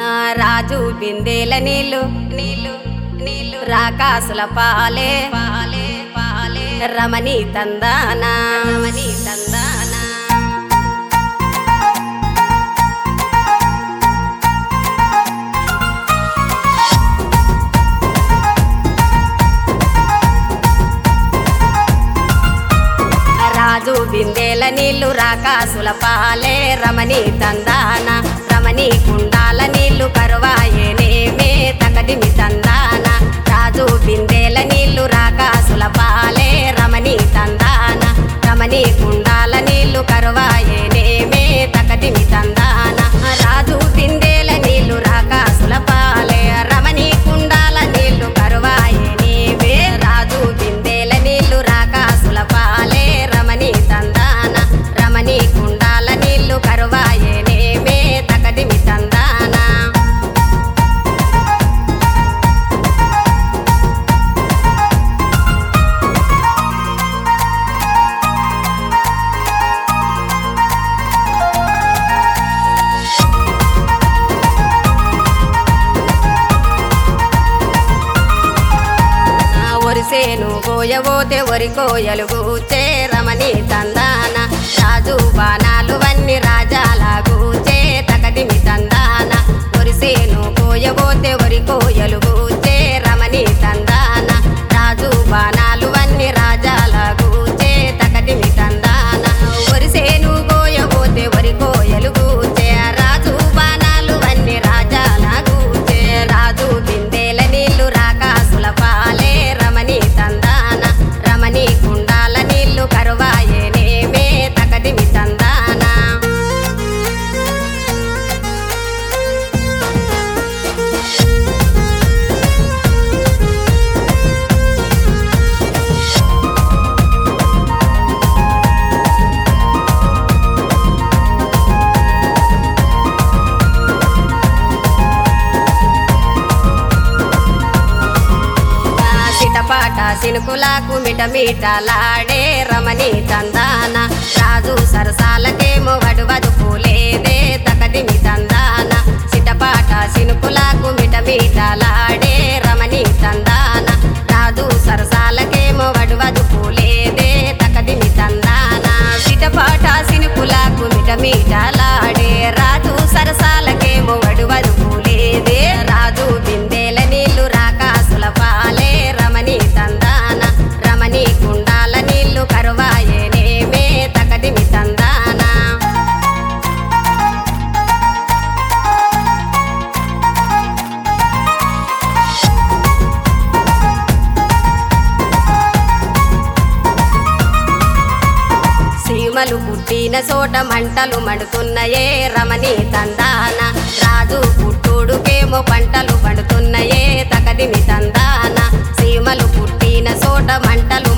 ఆ రాజు బిందెల నీళ్ళు నీళ్ళు నీళ్ళు రాకాసుల పాలే పాలే పాలే రమణి తందానా రమణి తందానా రాజు బిందెల నీళ్లు రాకాసుల పాలే రమణి తందాన రమణి కుండాల నీళ్లు కరువాయేనేమే తకదిమి తందాన రాజు బిందెల నీళ్లు రాకాసుల పాలే రమణి తందాన రమణి కుండాల నీళ్లు కరువాయేనేమే తకదిమి తందాన రాజు బిందెల నీళ్లు రాకాసుల పాలే రమణి కుండాల నీళ్లు కరువాయేనేమే రాజు బిందెల నీళ్లు రాకాసుల పాలే రమణి తందాన రమణి కుండాల నీళ్లు కరువాయేనేమే తకదిమి తందానా ఆ ఒరిసేను కోయబోతే ఒరి కోయలు గూచే రమణి తందాన రాజు బాణాలు వన్ని రాజాల గూచే తకదిమి తందాన ఒరిసేను కోయబోతే ఒరి కోయలు గూచే రమణి తందాన రాజు బాణాలు వన్ని రాజాల గూచే తకదిమి తందాన ఒరిసేను కోయబోతే ఒరి కోయలు గూచే రాజు బాణాలు వన్ని రాజాల గూచే రాజు బిందెల నీళ్లు రాకాసుల పాలే రమణి తందాన రమణి కుండాల నీళ్లు కరువాయేనేమే తకదిమి తందానా ఆ సిటపాట సినుకులకు మిటమిటలాడే రమణి తందాన రాజు సరసాలకేమో వడువదు పూలేదే తకదిమి తందాన సిటపాట సినుకులకు మిటమిటలాడే రమణి తందాన రాజు సరసాలకేమో వడువదు పూలేదే తకదిమి తందాన సిటపాట సినుకులకు మిటమిటలాడే రాజు సరసాలకేమో వడువదు పూలేదే రాజు బిందెల నీళ్లు రాకాసుల పాలే రమణి తందాన రమణి కుండాల నీళ్లు కరువాయేనేమే తకదిమి తందానా సీమలు పుట్టిన చోట మంటలు మండుతున్నాయే రమణి తందాన రాజు పుట్టుడుకేమో పంటలు పండుతున్నాయే తకదిమి తందాన సీమలు పుట్టిన చోట మంటలు